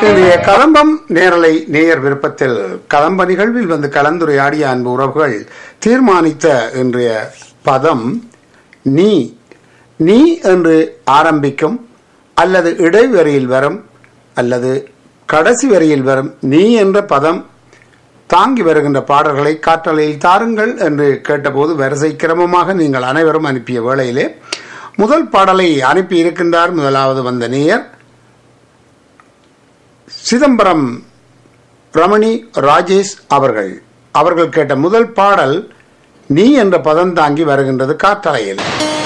இன்றைய கதம்பம் நேரலை நேயர் விருப்பத்தில் கதம்ப நிகழ்வில் வந்து கலந்துரையாடிய அன்பு உறவுகள் தீர்மானித்த இன்றைய பதம் நீ நீ என்று ஆரம்பிக்கும் அல்லது இடைவரியில் வரும் அல்லது கடைசி வரியில் வரும் நீ என்ற பதம் தாங்கி வருகின்ற பாடல்களை காற்றலையில் தாருங்கள் என்று கேட்டபோது வரிசை கிரமமாக நீங்கள் அனைவரும் அனுப்பிய வேளையிலே முதல் பாடலை அனுப்பி இருக்கின்றார் முதலாவது வந்த நேயர் சிதம்பரம் ரமணி ராஜேஷ் அவர்கள் அவர்கள் கேட்ட முதல் பாடல் நீ என்ற பதம் தாங்கி வருகின்றது காற்றலையில்